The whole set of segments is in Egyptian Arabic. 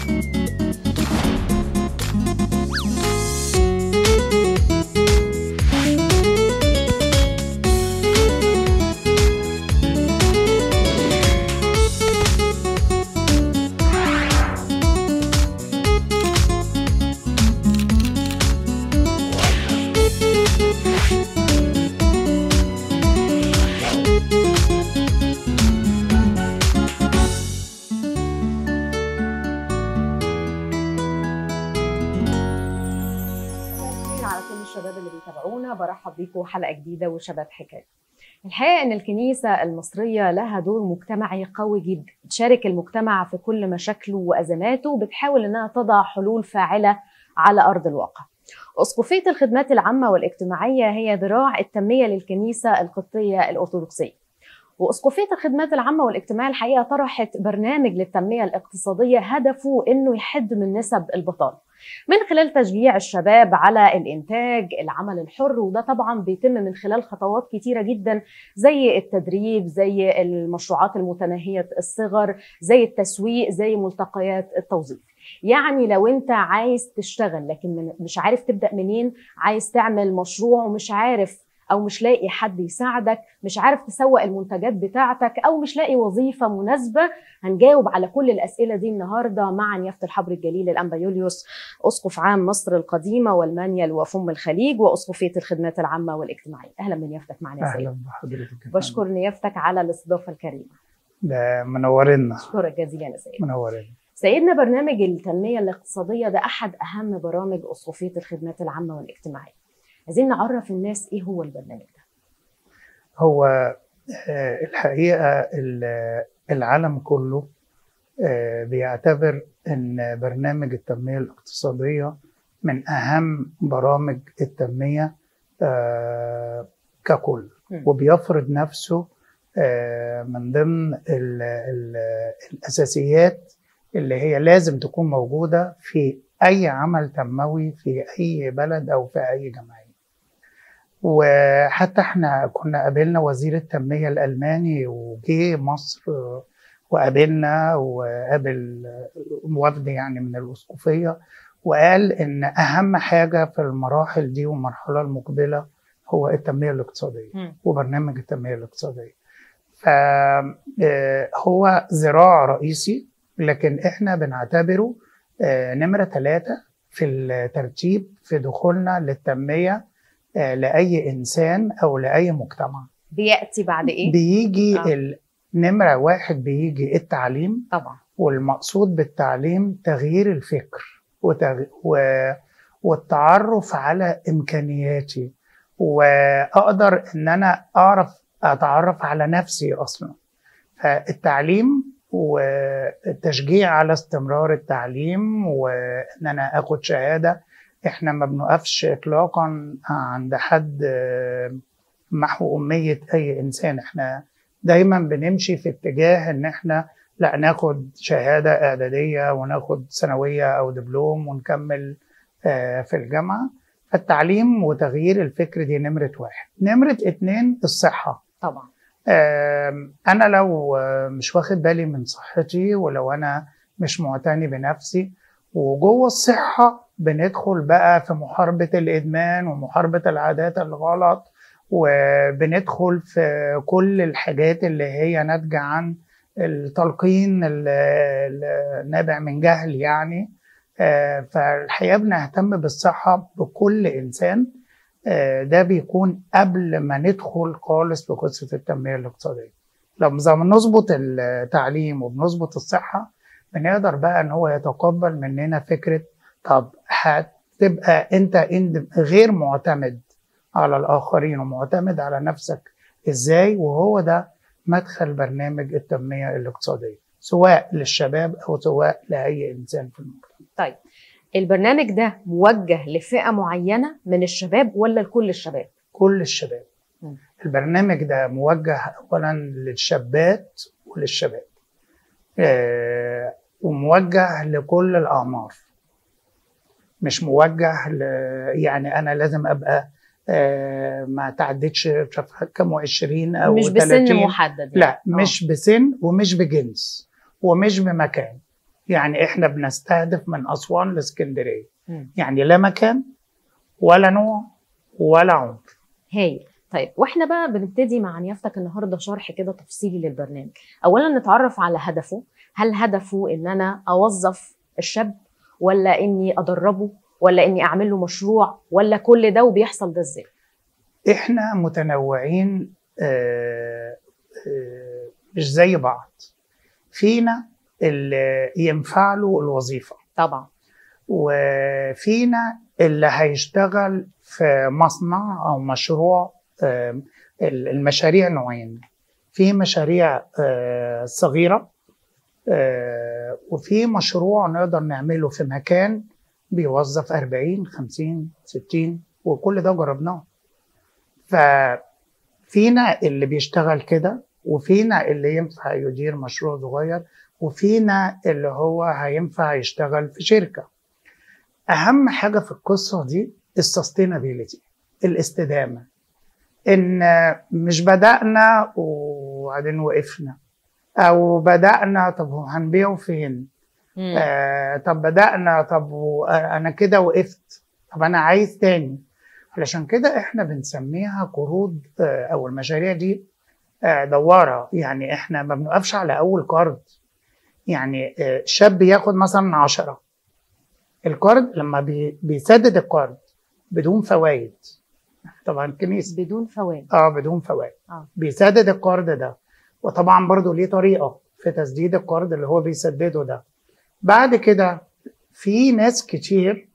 على كل الشباب اللي بيتابعونا برحب بيكم حلقه جديده وشباب حكايه. الحقيقه ان الكنيسه المصريه لها دور مجتمعي قوي جدا، بتشارك المجتمع في كل مشاكله وازماته وبتحاول انها تضع حلول فاعله على ارض الواقع. اسقفيه الخدمات العامه والاجتماعيه هي ذراع التنميه للكنيسه القبطيه الارثوذكسيه. واسقفيه الخدمات العامه والاجتماعيه الحقيقه طرحت برنامج للتنميه الاقتصاديه هدفه انه يحد من نسب البطاله. من خلال تشجيع الشباب على الانتاج العمل الحر وده طبعا بيتم من خلال خطوات كتيره جدا زي التدريب زي المشروعات المتناهيه الصغر زي التسويق زي ملتقيات التوظيف يعني لو انت عايز تشتغل لكن مش عارف تبدا منين عايز تعمل مشروع ومش عارف او مش لاقي حد يساعدك مش عارف تسوق المنتجات بتاعتك او مش لاقي وظيفه مناسبه هنجاوب على كل الاسئله دي النهارده مع نيافه الحبر الجليل الانبا يوليوس اسقف عام مصر القديمه والمانيال وفم الخليج واسقفيه الخدمات العامه والاجتماعيه اهلا بنيافتك معنا يا سيدي اهلا بحضرتك بشكر نيافتك على الاستضافه الكريمه ده منورنا اشكرك جزيلا يا سيدي منورنا سيدنا برنامج التنميه الاقتصاديه ده احد اهم برامج اسقفيه الخدمات العامه والاجتماعيه عايزين نعرف الناس ايه هو البرنامج ده هو آه، الحقيقه العالم كله آه، بيعتبر ان برنامج التنميه الاقتصاديه من اهم برامج التنميه آه، ككل م. وبيفرض نفسه من ضمن ال ال الاساسيات اللي هي لازم تكون موجوده في اي عمل تنموي في اي بلد او في اي جمعيه وحتى احنا كنا قابلنا وزير التنمية الألماني وجه مصر وقابلنا وقابل وفد يعني من الأسقفية وقال إن أهم حاجة في المراحل دي والمرحلة المقبلة هو التنمية الاقتصادية مم. وبرنامج التنمية الاقتصادية فهو ذراع رئيسي لكن احنا بنعتبره آه، نمرة ثلاثة في الترتيب في دخولنا للتنمية آه، لأي إنسان أو لأي مجتمع بياتي بعد ايه بيجي آه. ال- نمرة واحد بيجي التعليم طبعا والمقصود بالتعليم تغيير الفكر وتغ... و... والتعرف على إمكانياتي وأقدر إن أنا أعرف أتعرف على نفسي أصلا فالتعليم والتشجيع على استمرار التعليم وإن أنا أخد شهادة إحنا ما بنقفش إطلاقا عند حد آه، محو أمية أي إنسان إحنا دايما بنمشي في اتجاه إن إحنا لا ناخد شهادة إعدادية وناخد ثانوية أو دبلوم ونكمل آه، في الجامعة فالتعليم وتغيير الفكر دي نمرة واحد نمرة اتنين الصحة طبعا آم، أنا لو آه، مش واخد بالي من صحتي ولو أنا مش معتني بنفسي وجوه الصحة بندخل بقى في محاربة الإدمان ومحاربة العادات الغلط وبندخل في كل الحاجات اللي هي ناتجة عن التلقين ال- ال- النابع من جهل يعني آه، فالحقيقة بنهتم بالصحة بكل إنسان آه، ده بيكون قبل ما ندخل خالص في قصة التنمية الاقتصادية لما بنظبط التعليم وبنظبط الصحة بنقدر بقى ان هو يتقبل مننا فكرة طب هتبقى انت إند- غير معتمد على الآخرين ومعتمد على نفسك ازاي وهو ده مدخل برنامج التنمية الاقتصادية سواء للشباب أو سواء لأي إنسان في المجتمع طيب البرنامج ده موجه لفئه معينه من الشباب ولا لكل الشباب كل الشباب م. البرنامج ده موجه اولا للشابات وللشباب آه، وموجه لكل الاعمار مش موجه ل... يعني انا لازم ابقى آه، ما تعدتش مش عارف كام وعشرين او مش بسن 30. محدد يعني. لا آه. مش بسن ومش بجنس ومش بمكان يعني احنا بنستهدف من اسوان لاسكندريه مم. يعني لا مكان ولا نوع ولا عمر هايل طيب واحنا بقى بنبتدي مع نيافتك النهارده شرح كده تفصيلي للبرنامج اولا نتعرف على هدفه هل هدفه ان انا اوظف الشاب ولا اني ادربه ولا اني اعمل له مشروع ولا كل ده وبيحصل ده ازاي احنا متنوعين آه، آه، مش زي بعض فينا اللي ينفع له الوظيفه طبعا وفينا اللي هيشتغل في مصنع او مشروع آم، المشاريع نوعين في مشاريع آه، صغيره آه، وفي مشروع نقدر نعمله في مكان بيوظف 40 50 60 وكل ده جربناه ففينا اللي بيشتغل كده وفينا اللي ينفع يدير مشروع صغير وفينا اللي هو هينفع يشتغل في شركه اهم حاجه في القصه دي السستينابيلتي الاستدامه ان مش بدانا وبعدين وقفنا او بدانا طب هو هنبيعه فين مم. آه طب بدانا طب و- انا كده وقفت طب انا عايز تاني علشان كده احنا بنسميها قروض آه او المشاريع دي آه دواره يعني احنا ما بنوقفش على اول قرض يعني آه شاب ياخد مثلا عشرة القرض لما بي- بيسدد القرض بدون فوائد طبعا كنيسة بدون فوائد اه بدون فوائد آه. بيسدد القرض ده وطبعا برضو ليه طريقة في تسديد القرض اللي هو بيسدده ده بعد كده في ناس كتير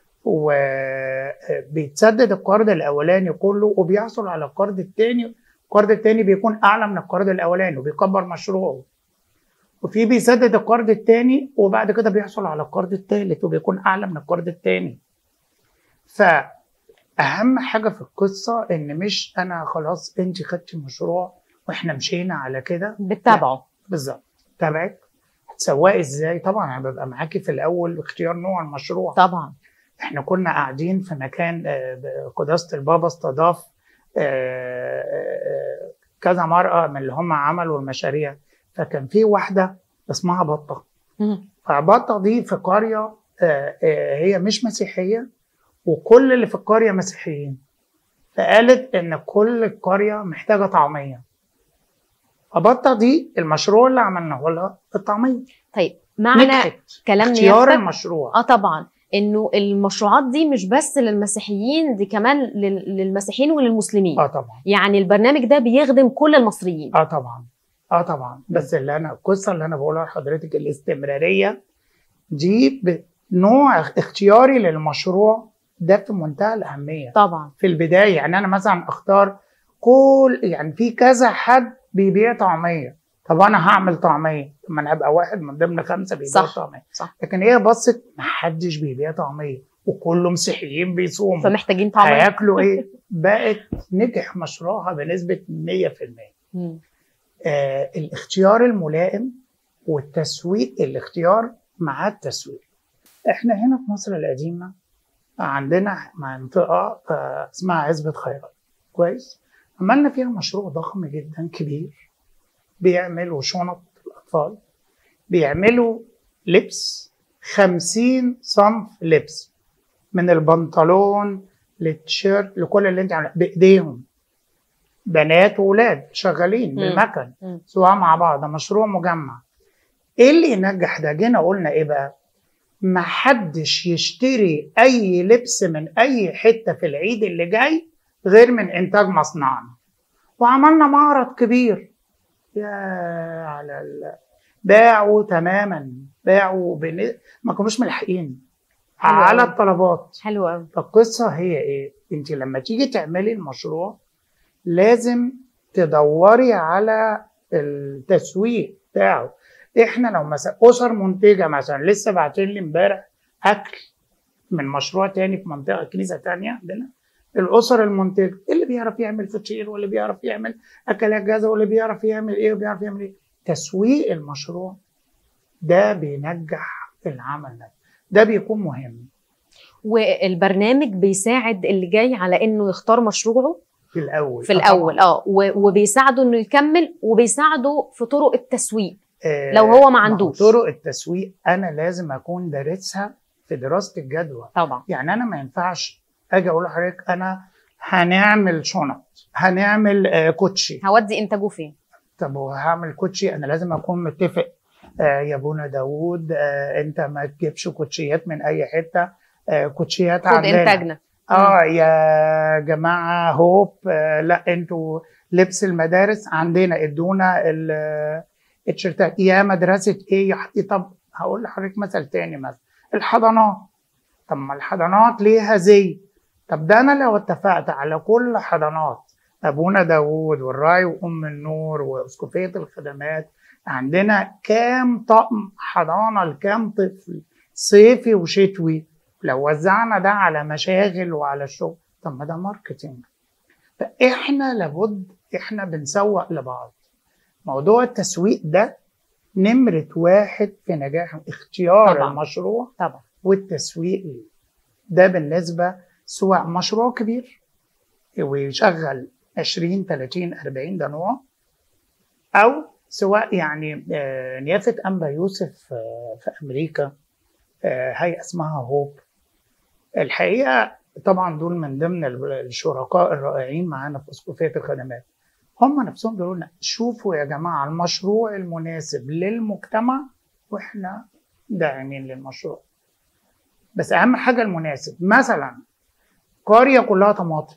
وبيتسدد القرض الاولاني كله وبيحصل على القرض التاني القرض التاني بيكون اعلى من القرض الاولاني وبيكبر مشروعه وفي بيسدد القرض التاني وبعد كده بيحصل على القرض التالت وبيكون اعلى من القرض التاني فاهم حاجه في القصه ان مش انا خلاص انت خدتي مشروع واحنا مشينا على كده بتتابعه بالظبط تابعك هتسوقي ازاي طبعا انا ببقى معاكي في الاول باختيار نوع المشروع طبعا احنا كنا قاعدين في مكان آه، قداسه البابا استضاف آه، آه، كذا مرأة من اللي هم عملوا المشاريع فكان في واحدة اسمها بطة مم. فبطة دي في قرية آه، آه، هي مش مسيحية وكل اللي في القرية مسيحيين فقالت إن كل القرية محتاجة طعمية فبطة دي المشروع اللي عملناه لها الطعمية طيب معنى نجحت كلام اختيار نيافتك المشروع اه طبعا انه المشروعات دي مش بس للمسيحيين دي كمان لل- للمسيحيين وللمسلمين اه طبعا يعني البرنامج ده بيخدم كل المصريين اه طبعا اه طبعا بس اللي انا القصه اللي انا بقولها لحضرتك الاستمراريه دي ب- نوع اختياري للمشروع ده في منتهى الاهميه طبعا في البدايه يعني انا مثلا اختار كل يعني في كذا حد بيبيع طعميه طب انا هعمل طعميه طب ما انا ابقى واحد من ضمن خمسه بيبيعوا صح، طعميه صح. لكن هي بصت ما حدش بيبيع طعميه وكله مسيحيين بيصوموا فمحتاجين طعم هياكلوا ايه؟ بقت نجح مشروعها بنسبه 100% مم. آه الاختيار الملائم والتسويق الاختيار مع التسويق احنا هنا في مصر القديمه عندنا منطقه آه اسمها عزبه خيرات كويس عملنا فيها مشروع ضخم جدا كبير بيعملوا شنط الاطفال بيعملوا لبس خمسين صنف لبس من البنطلون للتيشيرت لكل اللي انت عامله بايديهم بنات وولاد شغالين مم. بالمكن مم. سواء مع بعض ده مشروع مجمع ايه اللي ينجح ده جينا قلنا ايه بقى ما حدش يشتري اي لبس من اي حته في العيد اللي جاي غير من انتاج مصنعنا وعملنا معرض كبير يا على ال... باعوا تماما باعوا بن... ما كانوش ملحقين حلو على أوي. الطلبات حلو قوي فالقصة هي ايه؟ انت لما تيجي تعملي المشروع لازم تدوري على التسويق بتاعه احنا لو مثلا اسر منتجه مثلا لسه باعتين لي امبارح اكل من مشروع تاني في منطقه كنيسه تانية عندنا الاسر المنتجه اللي بيعرف يعمل فطير واللي بيعرف يعمل اكلات جاهزه واللي بيعرف يعمل ايه وبيعرف يعمل ايه تسويق المشروع ده بينجح العمل ده ده بيكون مهم والبرنامج بيساعد اللي جاي على انه يختار مشروعه في الاول في آه الاول طبعاً. اه و- وبيساعده انه يكمل وبيساعده في طرق التسويق آه، لو هو ما ما هو عندوش. طرق التسويق انا لازم اكون دارسها في دراسه الجدوى طبعا يعني انا ما ينفعش اجي اقول لحضرتك انا هنعمل شنط هنعمل آه، كوتشي هودي انتاجه فين طب وهعمل كوتشي انا لازم اكون متفق آه يا بونا داوود آه انت ما تجيبش كوتشيات من اي حته آه كوتشيات خد عندنا انتاجنا اه يا جماعه هوب آه لا انتوا لبس المدارس عندنا ادونا ال- التيشيرتات يا مدرسه ايه يا ح- طب هقول لحضرتك مثل تاني مثلا الحضانات طب ما الحضانات ليها زي طب ده انا لو اتفقت على كل حضانات ابونا داوود والراي وام النور واسقفيه الخدمات عندنا كام طقم حضانه لكام طفل صيفي وشتوي لو وزعنا ده على مشاغل وعلى الشغل طب ما ده ماركتينج فاحنا لابد احنا بنسوق لبعض موضوع التسويق ده نمرة واحد في نجاح اختيار طبعاً. طبعا. المشروع طبعا والتسويق ليه ده بالنسبة سواء مشروع كبير ويشغل 20 30 40 ده نوع أو سواء يعني آه، نيافة أنبا يوسف آه، في أمريكا آه، هيئة اسمها هوب الحقيقة طبعا دول من ضمن الشركاء الرائعين معانا في اسقفيه الخدمات هم نفسهم بيقولوا لنا شوفوا يا جماعه المشروع المناسب للمجتمع واحنا داعمين للمشروع بس اهم حاجه المناسب مثلا قريه كلها طماطم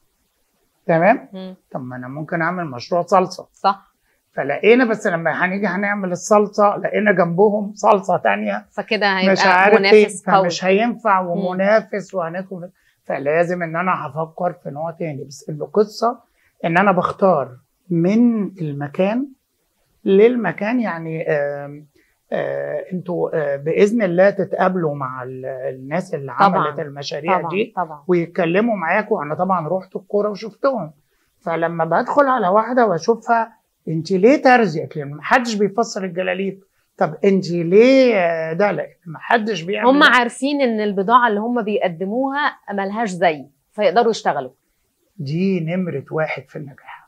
تمام مم. طب ما انا ممكن اعمل مشروع صلصه صح فلقينا بس لما هنيجي هنعمل الصلصه لقينا جنبهم صلصه تانية فكده هيبقى مش عارف ايه منافس قوي فمش هينفع ومنافس وهندخل فلازم ان انا هفكر في نوع تاني بس القصه ان انا بختار من المكان للمكان يعني آم آه انتوا آه باذن الله تتقابلوا مع ال- الناس اللي طبعاً. عملت المشاريع طبعا دي طبعا ويتكلموا معاكم انا طبعا رحت الكوره وشفتهم فلما بدخل على واحده واشوفها انت ليه ترزي لان محدش بيفسر الجلاليب طب انت ليه آه، ده لان محدش بيعمل هم ده. عارفين ان البضاعه اللي هم بيقدموها ملهاش زي فيقدروا يشتغلوا دي نمره واحد في النجاح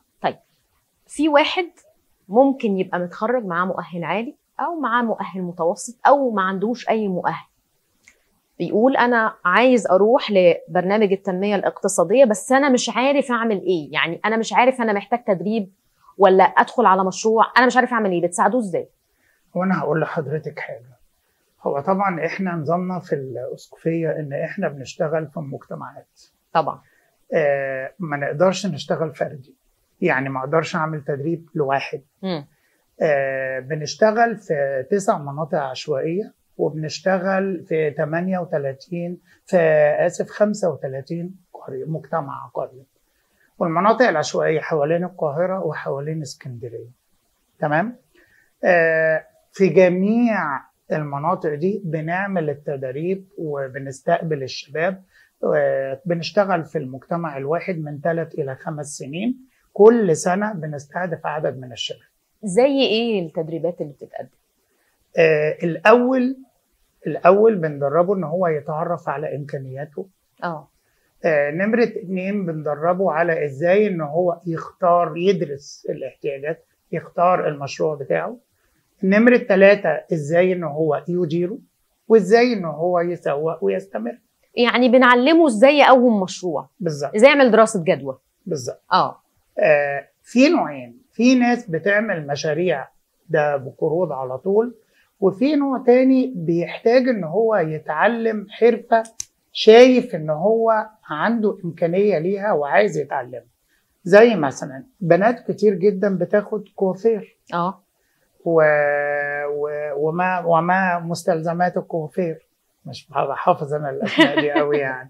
في واحد ممكن يبقى متخرج معاه مؤهل عالي او معاه مؤهل متوسط او ما عندوش اي مؤهل بيقول انا عايز اروح لبرنامج التنميه الاقتصاديه بس انا مش عارف اعمل ايه يعني انا مش عارف انا محتاج تدريب ولا ادخل على مشروع انا مش عارف اعمل ايه بتساعدوه ازاي وانا هقول لحضرتك حاجه هو طبعا احنا نظامنا في الاسقفيه ان احنا بنشتغل في المجتمعات طبعا آه ما نقدرش نشتغل فردي يعني ما اقدرش اعمل تدريب لواحد مم. آه، بنشتغل في تسع مناطق عشوائية وبنشتغل في 38 في آسف 35 قرية مجتمع قرية والمناطق العشوائية حوالين القاهرة وحوالين اسكندرية تمام آه، في جميع المناطق دي بنعمل التدريب وبنستقبل الشباب آه، بنشتغل في المجتمع الواحد من ثلاث إلى خمس سنين كل سنة بنستهدف عدد من الشباب زي ايه التدريبات اللي بتتقدم آه الاول الاول بندربه ان هو يتعرف على امكانياته اه آه نمره اتنين بندربه على ازاي ان هو يختار يدرس الاحتياجات يختار المشروع بتاعه نمره ثلاثة ازاي ان هو يديره وازاي ان هو يسوق ويستمر يعني بنعلمه ازاي يقوم مشروع بالظبط ازاي يعمل دراسه جدوى بالظبط اه آه، في نوعين في ناس بتعمل مشاريع ده بقروض على طول وفي نوع تاني بيحتاج ان هو يتعلم حرفة شايف ان هو عنده امكانية ليها وعايز يتعلمها زي مثلا بنات كتير جدا بتاخد كوافير اه و... و... وما وما مستلزمات الكوافير مش حافظ انا الاسماء دي قوي يعني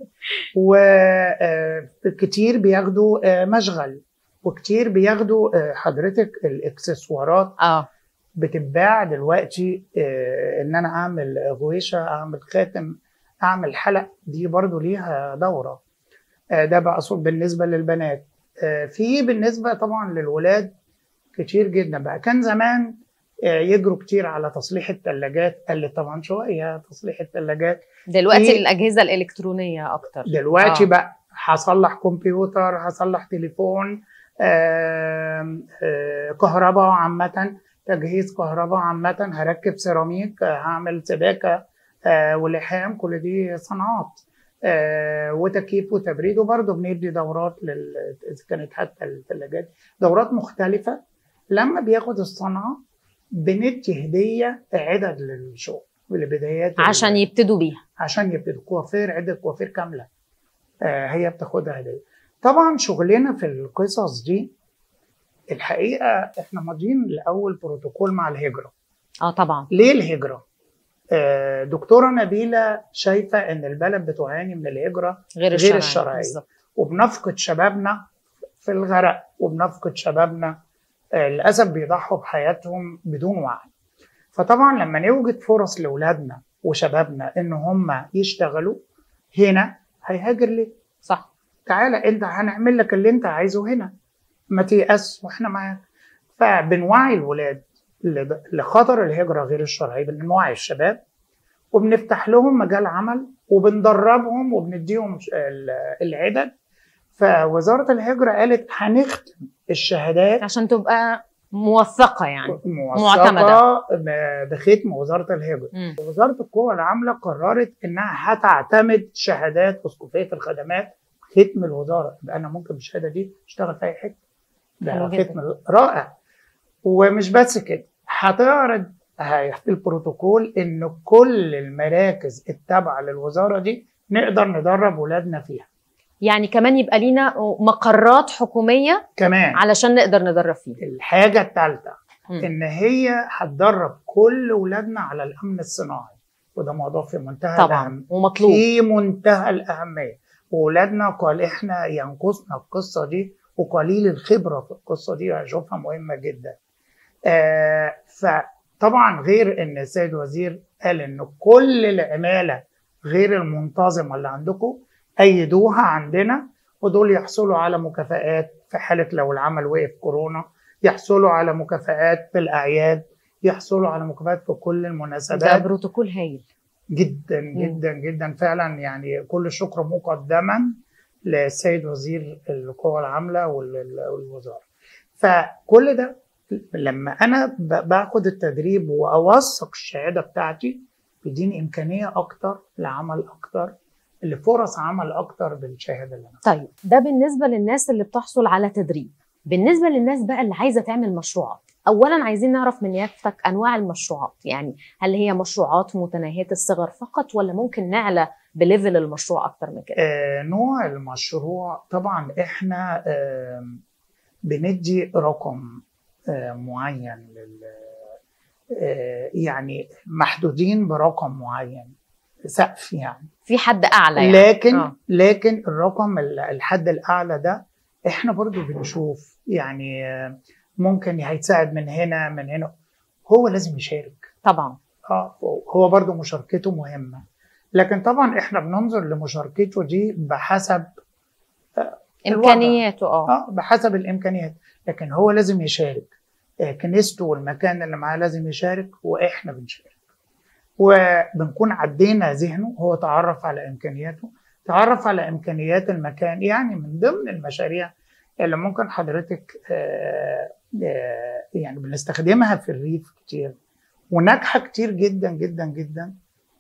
وكتير بياخدوا آه، مشغل وكتير بياخدوا آه، حضرتك الاكسسوارات اه بتتباع دلوقتي آه، ان انا اعمل غويشه اعمل خاتم اعمل حلق دي برضو ليها دوره آه، ده بقى صوت بالنسبه للبنات آه، في بالنسبه طبعا للولاد كتير جدا بقى كان زمان آه، يجروا كتير على تصليح الثلاجات قلت طبعا شويه تصليح الثلاجات دلوقتي في- الاجهزه الالكترونيه اكتر دلوقتي آه. آه. بقى هصلح كمبيوتر هصلح تليفون آم، آه، كهرباء عامة تجهيز كهرباء عامه هركب سيراميك آه، هعمل سباكه آه، ولحام كل دي صناعات آه، وتكييف وتبريد وبرضه بندي دورات لل اذا كانت حتى الثلاجات دورات مختلفه لما بياخد الصنعه بندي هديه عدد للشغل لبدايات عشان يبتدوا بيها عشان يبتدوا كوافير عده كوافير كامله آه، هي بتاخدها هديه طبعا شغلنا في القصص دي الحقيقه احنا ماضيين لاول بروتوكول مع الهجره اه طبعا ليه الهجره آه، دكتوره نبيله شايفه ان البلد بتعاني من الهجره غير غير الشرعي الشرعية. بالظبط. وبنفقد شبابنا في الغرق وبنفقد شبابنا آه، للاسف بيضحوا بحياتهم بدون وعي فطبعا لما نوجد فرص لاولادنا وشبابنا ان هم يشتغلوا هنا هيهاجر ليه صح تعالى انت هنعمل لك اللي انت عايزه هنا ما تيأس واحنا معاك فبنوعي الولاد ل- لخطر الهجرة غير الشرعية بنوعي الشباب وبنفتح لهم مجال عمل وبندربهم وبنديهم ش- ال- العدد فوزارة الهجرة قالت هنختم الشهادات عشان تبقى موثقه يعني موثقة معتمدة. ب- بختم وزارة الهجرة مم. وزارة القوى العاملة قررت إنها هتعتمد شهادات أسقفية الخدمات ختم الوزارة يبقى أنا ممكن بالشهادة دي أشتغل في أي حتة حلو ده جدا. ختم رائع ومش بس كده هتعرض هي- في البروتوكول إن كل المراكز التابعة للوزارة دي نقدر ندرب ولادنا فيها يعني كمان يبقى لينا مقرات حكوميه كمان علشان نقدر ندرب فيها الحاجة الثالثة مم. ان هي هتدرب كل ولادنا على الامن الصناعي وده موضوع في منتهى طبعا الأهم ومطلوب في منتهى الاهميه واولادنا قال احنا ينقصنا القصه دي وقليل الخبره في القصه دي اشوفها مهمه جدا آه فطبعا غير ان السيد وزير قال ان كل العماله غير المنتظمه اللي عندكم ايدوها عندنا ودول يحصلوا على مكافآت في حاله لو العمل وقف كورونا يحصلوا على مكافآت في الاعياد يحصلوا على مكافآت في كل ده المناسبات بروتوكول هايل جدا جدا جدا فعلا يعني كل الشكر مقدما للسيد وزير القوى العامله وال- والوزاره فكل ده لما انا ب- باخد التدريب واوثق الشهاده بتاعتي بيديني امكانيه اكتر لعمل اكتر لفرص عمل اكتر بالشهاده اللي انا طيب ده بالنسبه للناس اللي بتحصل على تدريب بالنسبه للناس بقى اللي عايزه تعمل مشروعات اولا عايزين نعرف من يافتك انواع المشروعات يعني هل هي مشروعات متناهيه الصغر فقط ولا ممكن نعلى بليفل المشروع اكتر من كده آه، نوع المشروع طبعا احنا آم، بندي رقم آه، معين لل آه، يعني محدودين برقم معين سقف يعني في حد اعلى يعني لكن آه. لكن الرقم ال- الحد الاعلى ده احنا برضو بنشوف يعني آه، ممكن هيتساعد من هنا من هنا هو لازم يشارك طبعا اه هو برضو مشاركته مهمة لكن طبعا احنا بننظر لمشاركته دي بحسب امكانياته اه اه بحسب الامكانيات لكن هو لازم يشارك آه، كنيسته والمكان اللي معاه لازم يشارك واحنا بنشارك وبنكون عدينا ذهنه هو تعرف على امكانياته تعرف على امكانيات المكان يعني من ضمن المشاريع اللي ممكن حضرتك آه، آه، يعني بنستخدمها في الريف كتير وناجحه كتير جدا جدا جدا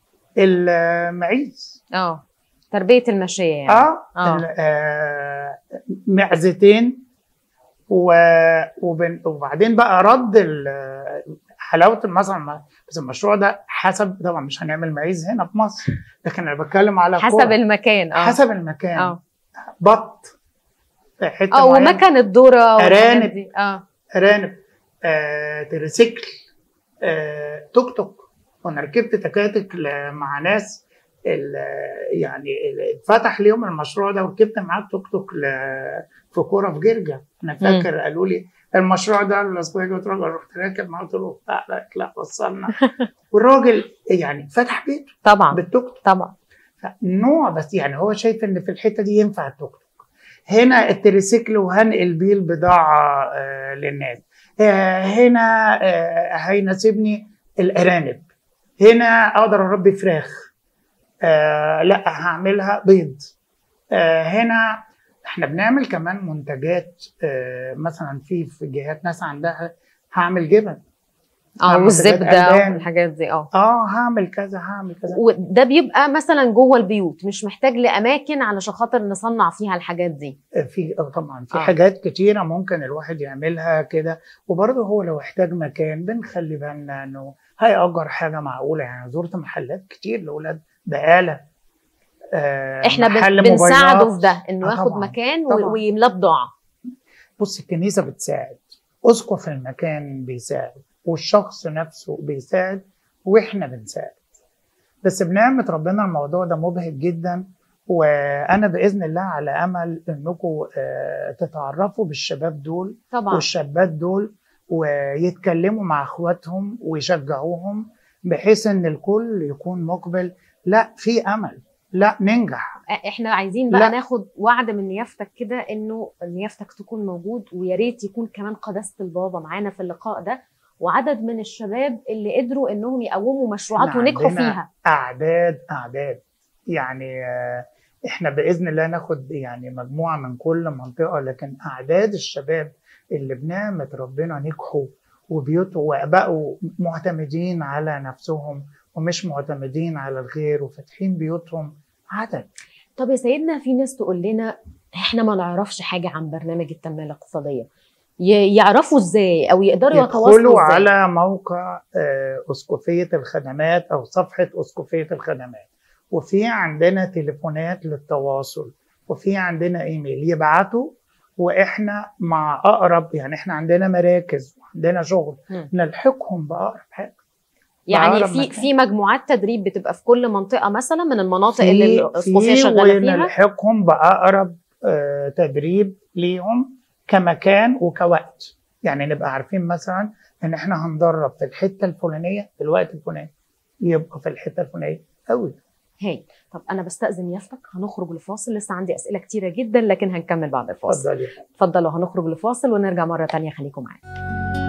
المعيز اه تربيه الماشيه يعني اه, آه. ال- آه معزتين و- وبن- وبعدين بقى رد ال- حلاوه مثلا بس المشروع ده حسب طبعا مش هنعمل معيز هنا في مصر لكن انا بتكلم على حسب كرة. المكان اه حسب المكان اه بط في حته اه معينة. ومكان الذره والحاجات أرانب. دي. اه ارانب آه، تريسيكل آه، توك توك وانا ركبت تكاتك ل- مع ناس ال- يعني ال- اتفتح ليهم المشروع ده وركبت معاه توك توك ل- في كوره في جرجا انا فاكر قالوا لي المشروع ده الاسبوع ده راجل رحت راكب معاه قلت له لا لا لا وصلنا والراجل يعني فتح بيته طبعا بالتوك توك طبعا نوع بس يعني هو شايف ان في الحته دي ينفع التوك توك هنا التريسيكل وهنقل بيه البضاعه آه للناس آه هنا آه هيناسبني الارانب هنا اقدر اربي فراخ آه لا هعملها بيض آه هنا احنا بنعمل كمان منتجات آه مثلا في في جهات ناس عندها هعمل جبن اه نعمل والزبده حاجات ألبان. والحاجات دي اه اه هعمل كذا هعمل كذا وده بيبقى مثلا جوه البيوت مش محتاج لاماكن علشان خاطر نصنع فيها الحاجات دي في آه طبعا في آه. آه. حاجات كتيرة ممكن الواحد يعملها كده وبرضه هو لو احتاج مكان بنخلي بالنا انه هيأجر حاجة معقولة يعني زرت محلات كتير لأولاد بقالة آه احنا بن- محل بنساعده موبايلات. في ده انه آه ياخد طبعاً، مكان و- طبعاً. ويملاه بضاعه بص الكنيسة بتساعد أسقف المكان بيساعد والشخص نفسه بيساعد وإحنا بنساعد بس بنعمة ربنا الموضوع ده مبهج جدا وأنا بإذن الله على أمل إنكم آه، تتعرفوا بالشباب دول طبعا والشابات دول ويتكلموا مع اخواتهم ويشجعوهم بحيث ان الكل يكون مقبل لا في امل لا ننجح احنا عايزين بقى لا. ناخد وعد من نيافتك كده انه نيافتك تكون موجود ويا ريت يكون كمان قداسه البابا معانا في اللقاء ده وعدد من الشباب اللي قدروا انهم يقوموا مشروعات إحنا ونجحوا عندنا فيها اعداد اعداد يعني آه، احنا باذن الله ناخد يعني مجموعه من كل منطقه لكن اعداد الشباب اللي بنعمه ربنا نجحوا وبيوتوا وبقوا معتمدين على نفسهم ومش معتمدين على الغير وفاتحين بيوتهم عدد طب يا سيدنا في ناس تقول لنا احنا ما نعرفش حاجه عن برنامج التنميه الاقتصاديه ي- يعرفوا ازاي او يقدروا يتواصلوا يدخلوا ازاي على موقع آه، اسقفيه الخدمات او صفحه اسقفيه الخدمات وفي عندنا تليفونات للتواصل وفي عندنا ايميل يبعتوا واحنا مع اقرب يعني احنا عندنا مراكز وعندنا شغل مم. نلحقهم باقرب حاجه يعني بأقرب في مكان. في مجموعات تدريب بتبقى في كل منطقه مثلا من المناطق في اللي الاسقفيه في شغاله فيها ونلحقهم باقرب آه، تدريب ليهم كمكان وكوقت يعني نبقى عارفين مثلا ان احنا هندرب في الحته الفلانيه في الوقت الفلاني يبقى في الحته الفلانيه قوي هاي طب انا بستاذن يافتك هنخرج لفاصل لسه عندي اسئله كتيره جدا لكن هنكمل بعد الفاصل اتفضلي اتفضلوا هنخرج لفاصل ونرجع مره تانية خليكم معانا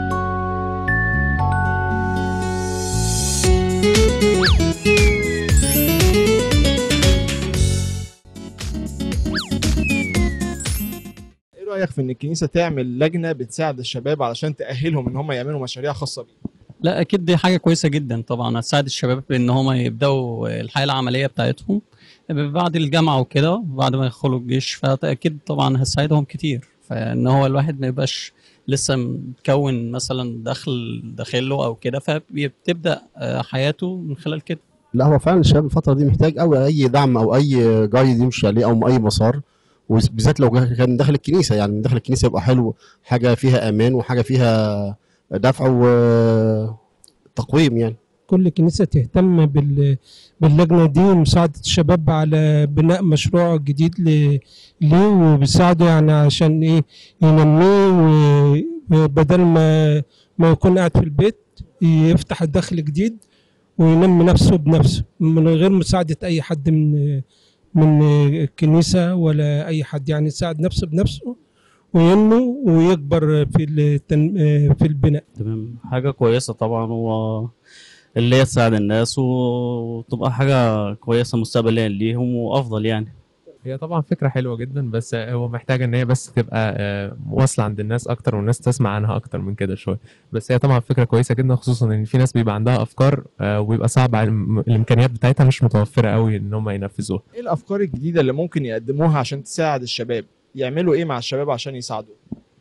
ايه رايك في ان الكنيسه تعمل لجنه بتساعد الشباب علشان تاهلهم ان هم يعملوا مشاريع خاصه بيهم لا اكيد دي حاجه كويسه جدا طبعا هتساعد الشباب ان هم يبداوا الحياه العمليه بتاعتهم بعد الجامعه وكده بعد ما يدخلوا الجيش فاكيد طبعا هتساعدهم كتير فان هو الواحد ما يبقاش لسه مكون مثلا دخل داخله او كده فبتبدا آه، حياته من خلال كده لا هو فعلا الشباب الفترة دي محتاج أوي أي دعم أو أي جايد يمشي عليه أو أي مسار وبالذات لو كان من داخل الكنيسة يعني من داخل الكنيسة يبقى حلو حاجة فيها أمان وحاجة فيها دفع وتقويم يعني كل كنيسة تهتم بال- باللجنة دي ومساعدة الشباب على بناء مشروع جديد ل- ليه وبيساعده يعني عشان ايه ينميه وبدل ما ما يكون قاعد في البيت يفتح دخل جديد وينمي نفسه بنفسه من غير مساعدة أي حد من من الكنيسة ولا أي حد يعني يساعد نفسه بنفسه وينمو ويكبر في التن... في البناء تمام حاجة كويسة طبعا و اللي هي تساعد الناس وتبقى حاجة كويسة مستقبليا ليهم وأفضل يعني هي طبعا فكرة حلوة جدا بس هو محتاج ان هي بس تبقى آه، واصلة عند الناس اكتر والناس تسمع عنها اكتر من كده شوية بس هي طبعا فكرة كويسة جدا خصوصا ان في ناس بيبقى عندها افكار آه، وبيبقى صعب على- الامكانيات بتاعتها مش متوفرة قوي ان هم ينفذوها ايه الافكار الجديده اللي ممكن يقدموها عشان تساعد الشباب يعملوا ايه مع الشباب عشان يساعدوا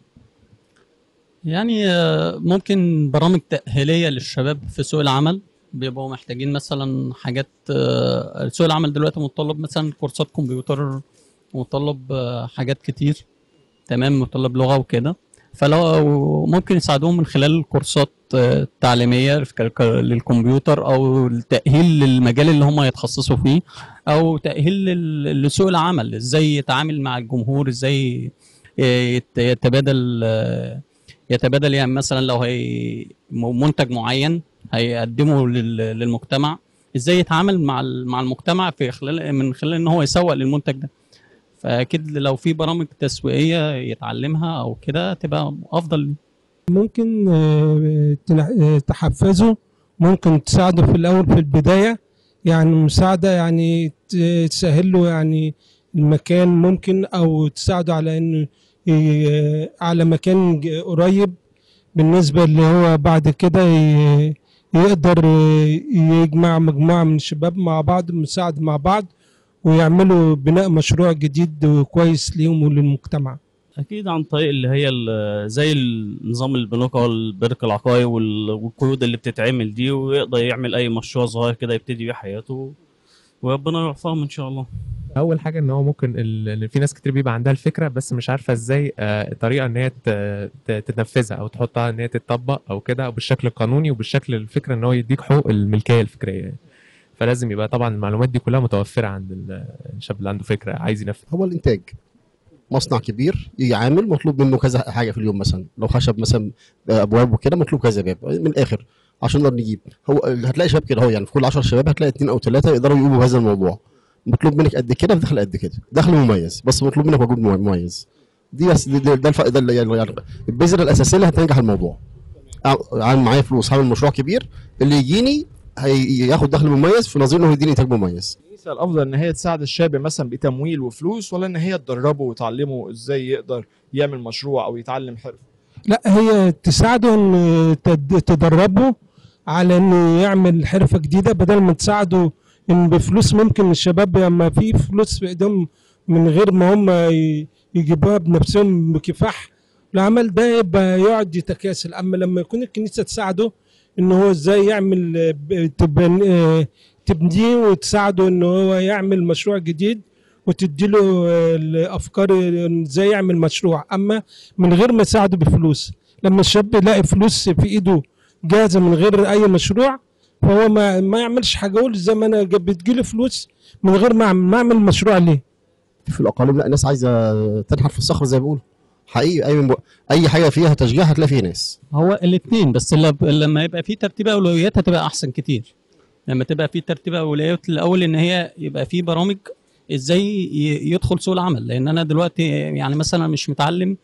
يعني آه، ممكن برامج تأهيلية للشباب في سوق العمل بيبقوا محتاجين مثلا حاجات آه، سوق العمل دلوقتي متطلب مثلا كورسات كمبيوتر متطلب آه، حاجات كتير تمام متطلب لغة وكده فلو ممكن يساعدوهم من خلال كورسات آه، تعليمية في ك- ك- للكمبيوتر أو التأهيل للمجال اللي هم يتخصصوا فيه أو تأهيل لل- لسوق العمل إزاي يتعامل مع الجمهور إزاي يت- يتبادل آه، يتبادل يعني مثلا لو هي م- منتج معين هيقدمه لل- للمجتمع ازاي يتعامل مع ال- مع المجتمع في خلال من خلال ان هو يسوق للمنتج ده فاكيد لو في برامج تسويقيه يتعلمها او كده تبقى افضل ليه. ممكن آه، تنح- آه، تحفزه ممكن تساعده في الأول في البداية يعني مساعدة يعني ت- تسهل له يعني المكان ممكن أو تساعده على إنه ي- على مكان ج- قريب بالنسبة اللي هو بعد كده ي- يقدر يجمع مجموعة من الشباب مع بعض مساعد مع بعض ويعملوا بناء مشروع جديد وكويس ليهم وللمجتمع اكيد عن طريق اللي هي ال- زي النظام البنوك او البرك العقاري وال- والقروض اللي بتتعمل دي ويقدر يعمل اي مشروع صغير كده يبتدي بيه حياته وربنا يوفقهم ان شاء الله اول حاجه ان هو ممكن ال... إن في ناس كتير بيبقى عندها الفكره بس مش عارفه ازاي آه، طريقه ان هي ت... ت- تنفذها او تحطها ان هي تتطبق او كده او بالشكل القانوني وبالشكل الفكره ان هو يديك حقوق الملكيه الفكريه يعني. فلازم يبقى طبعا المعلومات دي كلها متوفره عند ال- الشاب اللي عنده فكره عايز ينفذ هو الانتاج مصنع كبير يجي عامل مطلوب منه كذا حاجه في اليوم مثلا لو خشب مثلا ابواب وكده مطلوب كذا باب من الاخر عشان نقدر نجيب هو هتلاقي شباب كده هو يعني في كل 10 شباب هتلاقي اثنين او ثلاثه يقدروا يقوموا بهذا الموضوع مطلوب منك قد كده في دخل قد كده دخل مميز بس مطلوب منك مجهود مم- مميز دي بس ده, ده, ده, الف... ده اللي يعني يعني البذره الاساسيه اللي هتنجح الموضوع أع- عامل معايا فلوس هعمل مشروع كبير اللي يجيني هياخد دخل مميز في نظير انه يديني انتاج مميز الكنيسه الافضل ان هي تساعد الشاب مثلا بتمويل وفلوس ولا ان هي تدربه وتعلمه ازاي يقدر يعمل مشروع او يتعلم حرفه لا هي تساعده ان تد- تدربه على انه يعمل حرفه جديده بدل ما تساعده ان بفلوس ممكن الشباب لما في فلوس في ايديهم من غير ما هم ي- يجيبوها بنفسهم بكفاح العمل ده يبقى يقعد يتكاسل اما لما يكون الكنيسه تساعده ان هو ازاي يعمل آه، ب- تبن- آه، تبنيه وتساعده ان هو يعمل مشروع جديد وتديله آه، الافكار ازاي يعمل مشروع اما من غير ما يساعده بفلوس لما الشاب يلاقي فلوس في ايده جاهزه من غير اي مشروع فهو ما ما يعملش حاجه يقول زي ما انا جاب- بتجيلي فلوس من غير ما اعمل ما اعمل مشروع ليه في الاقاليم لا الناس عايزه تنحت في الصخر زي ما بيقولوا حقيقي اي من اي حاجه فيها تشجيع هتلاقي فيها ناس هو الاثنين بس لب- لما يبقى في ترتيب اولويات هتبقى احسن كتير لما تبقى في ترتيب اولويات الاول ان هي يبقى في برامج ازاي ي- يدخل سوق العمل لان انا دلوقتي يعني مثلا مش متعلم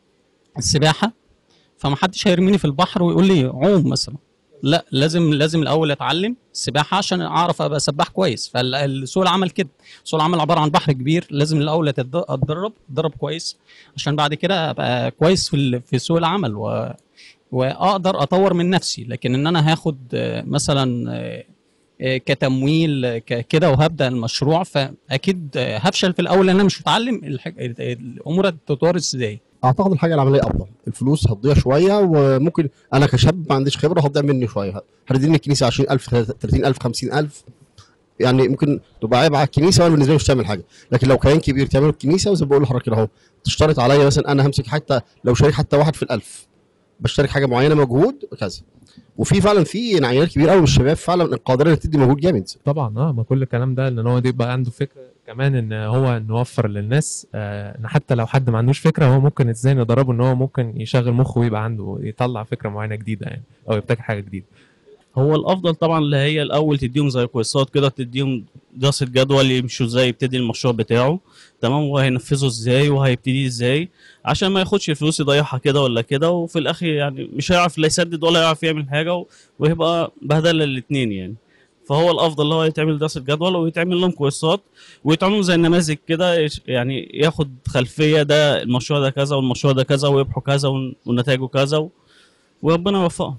السباحه فمحدش هيرميني في البحر ويقول لي عوم مثلا لا لازم لازم الاول اتعلم السباحه عشان اعرف ابقى سباح كويس فسوق العمل كده سوق العمل عباره عن بحر كبير لازم الاول أتد- اتدرب اتدرب كويس عشان بعد كده ابقى كويس في ال- في سوق العمل و واقدر اطور من نفسي لكن ان انا هاخد آه، مثلا آه، آه، كتمويل آه، ك- كده وهبدا المشروع فاكيد آه، هفشل في الاول لان انا مش متعلم الحاج- الامور هتتورث ازاي اعتقد الحاجه العمليه افضل الفلوس هتضيع شويه وممكن انا كشاب ما عنديش خبره هتضيع مني شويه هتديني الكنيسه 20000 30000 50000 يعني ممكن تبقى عيب على الكنيسه وانا بالنسبه لي مش تعمل حاجه لكن لو كيان كبير تعمل الكنيسه وزي ما بقول لحضرتك كده اهو تشترط عليا مثلا انا همسك حتى لو شارك حتى واحد في الألف بشترك حاجه معينه مجهود كذا وفي فعلا في عينات كبيره قوي من الشباب فعلا قادره انها تدي مجهود جامد طبعا اه ما كل الكلام ده ان هو دي يبقى عنده فكره كمان ان هو نوفر للناس آه، ان حتى لو حد ما عندوش فكره هو ممكن ازاي ندربه ان هو ممكن يشغل مخه ويبقى عنده يطلع فكره معينه جديده يعني او يبتكر حاجه جديده هو الافضل طبعا اللي هي الاول تديهم زي كورسات كده تديهم دراسه جدول يمشوا ازاي يبتدي المشروع بتاعه تمام وهينفذه ازاي وهيبتدي ازاي عشان ما ياخدش الفلوس يضيعها كده ولا كده وفي الاخر يعني مش هيعرف لا يسدد ولا يعرف يعمل حاجه و- ويبقى بهدله للاثنين يعني فهو الافضل اللي هو يتعمل دراسه جدول ويتعمل لهم كورسات ويتعملوا زي نماذج كده يش- يعني ياخد خلفيه ده المشروع ده كذا والمشروع ده كذا ويربحوا كذا ون- ونتائجه كذا و- وربنا يوفقهم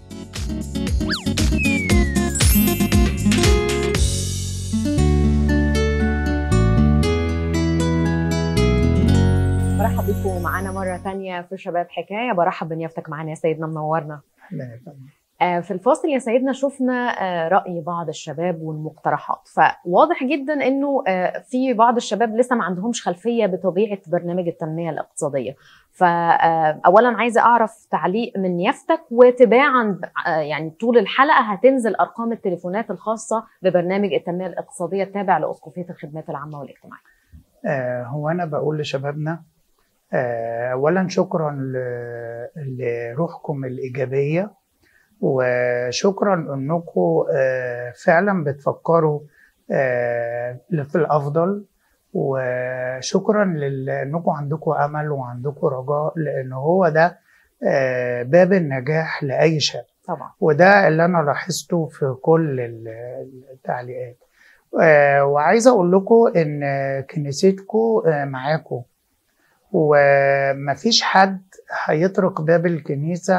برحب بيكم معانا مرة تانية في شباب حكاية برحب بنيافتك معانا يا سيدنا منورنا لا يا فندم. آه، في الفاصل يا سيدنا شفنا آه، رأي بعض الشباب والمقترحات فواضح جدا انه آه، في بعض الشباب لسه ما عندهمش خلفية بطبيعة برنامج التنمية الاقتصادية فأولا عايزة أعرف تعليق من نيافتك وتباعا آه، يعني طول الحلقة هتنزل أرقام التليفونات الخاصة ببرنامج التنمية الاقتصادية التابع لأسقفية الخدمات العامة والاجتماعية آه، هو انا بقول لشبابنا آه، اولا شكرا ل- لروحكم الايجابيه وشكرا انكم آه، فعلا بتفكروا آه، في الافضل وشكرا لل- انكم عندكم امل وعندكم رجاء لان هو ده آه، باب النجاح لاي شاب طبعا وده اللي انا لاحظته في كل ال- التعليقات آه، وعايز اقول لكم ان كنيستكم آه، معاكم ومفيش حد هيطرق باب الكنيسة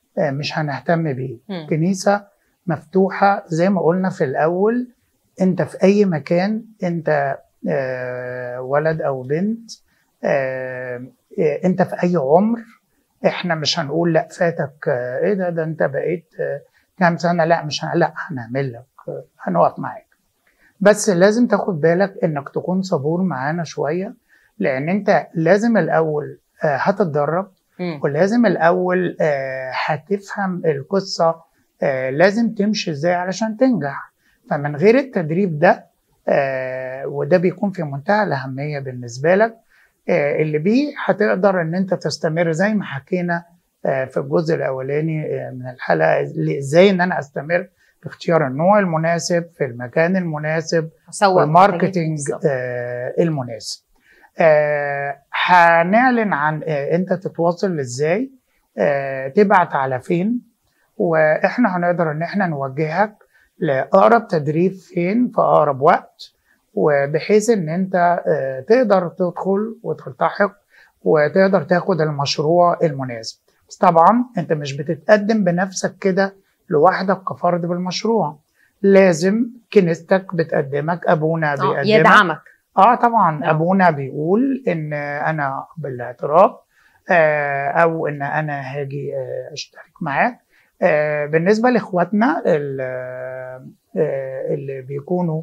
آه، مش هنهتم بيه مم. كنيسة مفتوحة زي ما قلنا في الأول أنت في أي مكان أنت آه، ولد أو بنت آه، آه، أنت في أي عمر إحنا مش هنقول لا فاتك آه، إيه ده ده أنت بقيت آه، كام سنة لا مش هن... لا هنعمل لك آه، هنقف معاك بس لازم تاخد بالك إنك تكون صبور معانا شوية لأن أنت لازم الأول آه، هتتدرب مم. ولازم الاول آه، هتفهم القصه آه، لازم تمشي ازاي علشان تنجح فمن غير التدريب ده آه، وده بيكون في منتهى الاهميه بالنسبه لك آه، اللي بيه هتقدر ان انت تستمر زي ما حكينا آه، في الجزء الاولاني آه، من الحلقه اللي ازاي ان انا استمر في اختيار النوع المناسب في المكان المناسب اسوق والماركتينج بالظبط. آه، المناسب آه، هنعلن عن آه، انت تتواصل ازاي آه، تبعت على فين واحنا هنقدر ان احنا نوجهك لاقرب تدريب فين في اقرب وقت وبحيث ان انت آه، تقدر تدخل وتلتحق وتقدر تاخد المشروع المناسب بس طبعا انت مش بتتقدم بنفسك كده لوحدك كفرد بالمشروع لازم كنيستك بتقدمك ابونا آه، بيقدمك يدعمك اه طبعا آه. ابونا بيقول ان انا بالاعتراف آه او ان انا هاجي آه اشترك معاك آه بالنسبه لاخواتنا ال- آه اللي بيكونوا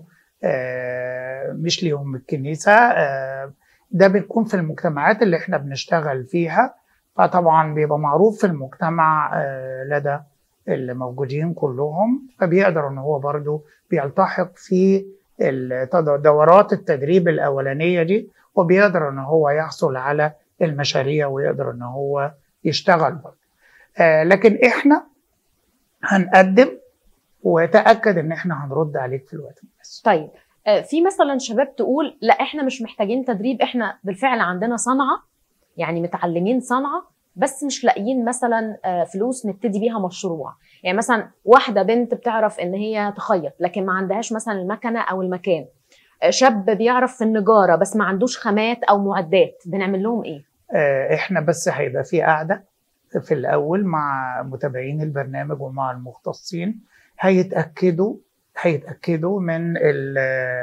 آه مش ليهم الكنيسه آه ده بيكون في المجتمعات اللي احنا بنشتغل فيها فطبعا بيبقى معروف في المجتمع آه لدى اللي موجودين كلهم فبيقدر ان هو برضو بيلتحق في التد- دورات التدريب الاولانيه دي وبيقدر ان هو يحصل على المشاريع ويقدر ان هو يشتغل برضه آه لكن احنا هنقدم وتاكد ان احنا هنرد عليك في الوقت المناسب طيب آه، في مثلا شباب تقول لا احنا مش محتاجين تدريب احنا بالفعل عندنا صنعه يعني متعلمين صنعه بس مش لاقيين مثلا آه، فلوس نبتدي بيها مشروع يعني مثلا واحده بنت بتعرف ان هي تخيط لكن ما عندهاش مثلا المكنه او المكان آه، شاب بيعرف في النجاره بس ما عندوش خامات او معدات بنعمل لهم ايه آه احنا بس هيبقى في قعده في الاول مع متابعين البرنامج ومع المختصين هيتاكدوا هيتاكدوا من ال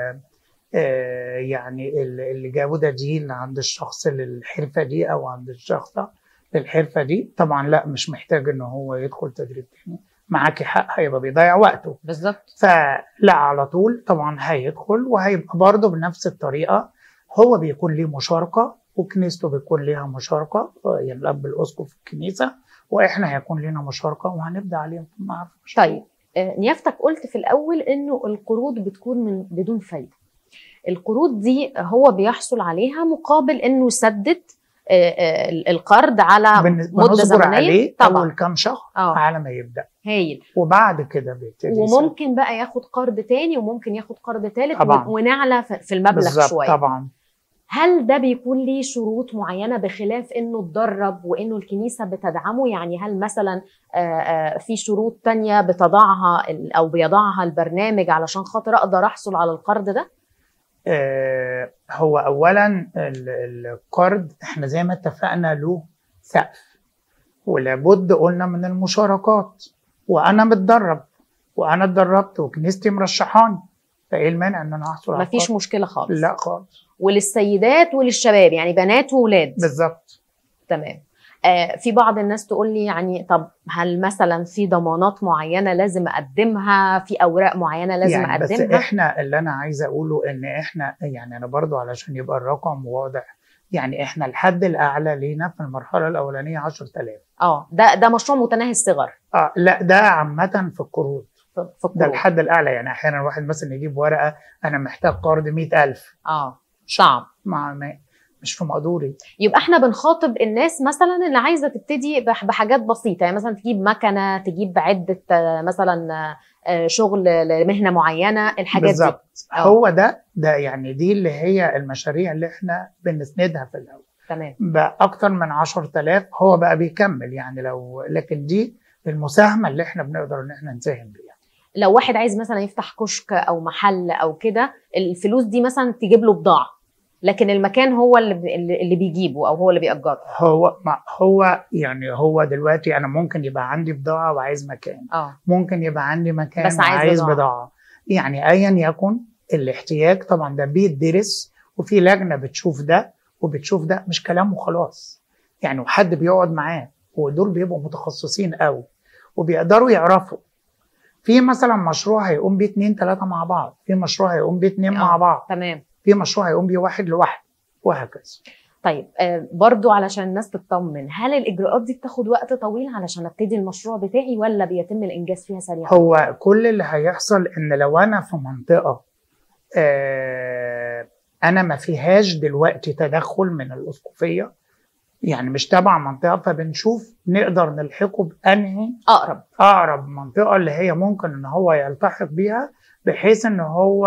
آه، يعني ال- اللي جابوا ده دي عند الشخص للحرفه دي او عند الشخص للحرفه دي طبعا لا مش محتاج ان هو يدخل تدريب تاني معاكي حق هيبقى بيضيع وقته بالظبط فلا على طول طبعا هيدخل وهيبقى برضه بنفس الطريقه هو بيكون ليه مشاركه وكنيسته بيكون ليها مشاركه يعني الاب الاسقف في الكنيسه واحنا هيكون لنا مشاركه وهنبدا عليهم مع طيب آه، نيافتك قلت في الاول انه القروض بتكون من بدون فايده القروض دي هو بيحصل عليها مقابل انه يسدد آه، آه، القرض على بن- مده بنصبر زمنيه عليه طبعا اول كام شهر اه على ما يبدا هايل وبعد كده بيبتدي يسدد. وممكن بقى ياخد قرض تاني وممكن ياخد قرض تالت طبعاً. ونعلى في في المبلغ بالظبط شويه طبعا هل ده بيكون ليه شروط معينه بخلاف انه اتدرب وانه الكنيسه بتدعمه يعني هل مثلا آه، آه، في شروط تانية بتضعها ال- او بيضعها البرنامج علشان خاطر اقدر احصل على القرض ده آه، هو اولا ال- القرض احنا زي ما اتفقنا له سقف ولابد قلنا من المشاركات وانا متدرب وانا اتدربت وكنيستي مرشحاني فايه المانع ان انا احصل على مفيش القرض؟ مشكله خالص لا خالص وللسيدات وللشباب يعني بنات وولاد بالظبط تمام آه في بعض الناس تقول لي يعني طب هل مثلا في ضمانات معينه لازم اقدمها في اوراق معينه لازم يعني بس اقدمها احنا اللي انا عايز اقوله ان احنا يعني انا برضو علشان يبقى الرقم واضح يعني احنا الحد الاعلى لينا في المرحله الاولانيه 10000 اه ده ده مشروع متناهي الصغر اه لا ده عامه في القروض في في ده القروض. الحد الاعلى يعني احيانا واحد مثلا يجيب ورقه انا محتاج قرض 100000 اه صعب مع ما مش في مقدوري يبقى احنا بنخاطب الناس مثلا اللي عايزه تبتدي بح- بحاجات بسيطه يعني مثلا تجيب مكنه تجيب عده آه، مثلا آه، شغل لمهنه معينه الحاجات دي بالظبط آه. هو ده ده يعني دي اللي هي المشاريع اللي احنا بنسندها في الاول تمام باكتر من 10000 هو بقى بيكمل يعني لو لكن دي المساهمه اللي احنا بنقدر ان احنا نساهم بيها لو واحد عايز مثلا يفتح كشك او محل او كده الفلوس دي مثلا تجيب له بضاعه لكن المكان هو اللي بي- اللي اللي بيجيبه او هو اللي بيأجره هو ما هو يعني هو دلوقتي انا ممكن يبقى عندي بضاعه وعايز مكان اه ممكن يبقى عندي مكان بس عايز وعايز بضاعة. بضاعة. يعني ايا يكن الاحتياج طبعا ده بيدرس وفي لجنه بتشوف ده وبتشوف ده مش كلام وخلاص يعني وحد بيقعد معاه ودول بيبقوا متخصصين قوي وبيقدروا يعرفوا في مثلا مشروع هيقوم بيه اتنين تلاته مع بعض في مشروع هيقوم بيه اتنين مع آه. بعض تمام في مشروع هيقوم بيه واحد لوحده وهكذا طيب آه برضو علشان الناس تطمن هل الاجراءات دي بتاخد وقت طويل علشان ابتدي المشروع بتاعي ولا بيتم الانجاز فيها سريعا هو كل اللي هيحصل ان لو انا في منطقه آه انا ما فيهاش دلوقتي تدخل من الاسقفيه يعني مش تبع منطقه فبنشوف نقدر نلحقه بانهي اقرب اقرب منطقه اللي هي ممكن ان هو يلتحق بيها بحيث ان هو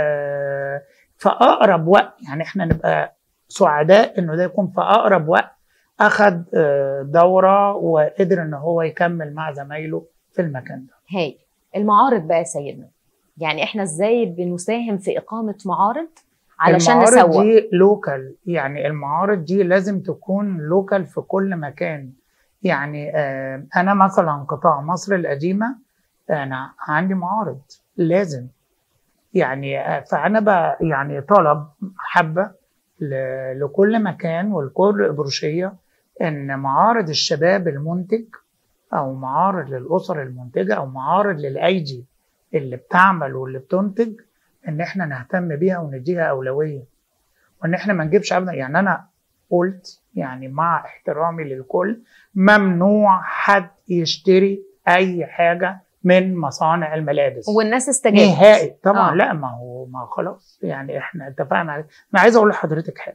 آه في اقرب وقت يعني احنا نبقى سعداء انه ده يكون في اقرب وقت اخذ آه دوره وقدر ان هو يكمل مع زمايله في المكان ده هاي المعارض بقى يا سيدنا يعني احنا ازاي بنساهم في اقامه معارض علشان المعارض نسوق دي لوكال يعني المعارض دي لازم تكون لوكال في كل مكان يعني آه انا مثلا قطاع مصر القديمه انا عندي معارض لازم يعني آه فانا بقى يعني طلب حبه ل- لكل مكان ولكل بروشيه ان معارض الشباب المنتج او معارض للاسر المنتجه او معارض للايدي اللي بتعمل واللي بتنتج ان احنا نهتم بيها ونديها اولويه وان احنا ما نجيبش ابدا يعني انا قلت يعني مع احترامي للكل ممنوع حد يشتري اي حاجه من مصانع الملابس والناس استجابت نهائي طبعا آه. آه. لا ما هو ما خلاص يعني احنا اتفقنا عليه انا عايز اقول لحضرتك حاجه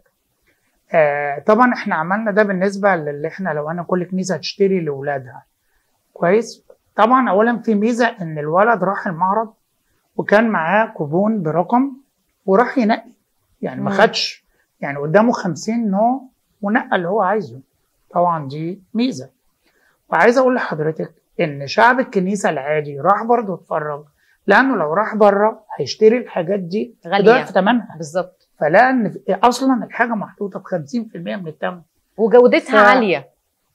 آه طبعا احنا عملنا ده بالنسبه للي احنا لو انا كل كنيسه هتشتري لاولادها كويس طبعا اولا في ميزه ان الولد راح المعرض وكان معاه كوبون برقم وراح ينقي يعني ما مم. خدش يعني قدامه 50 نوع ونقى اللي هو عايزه طبعا دي ميزه وعايز اقول لحضرتك ان شعب الكنيسه العادي راح برضه اتفرج لانه لو راح بره هيشتري الحاجات دي غالية. ضعف ثمنها بالظبط فلقى ان اصلا الحاجه محطوطه ب 50% من الثمن وجودتها ف- عاليه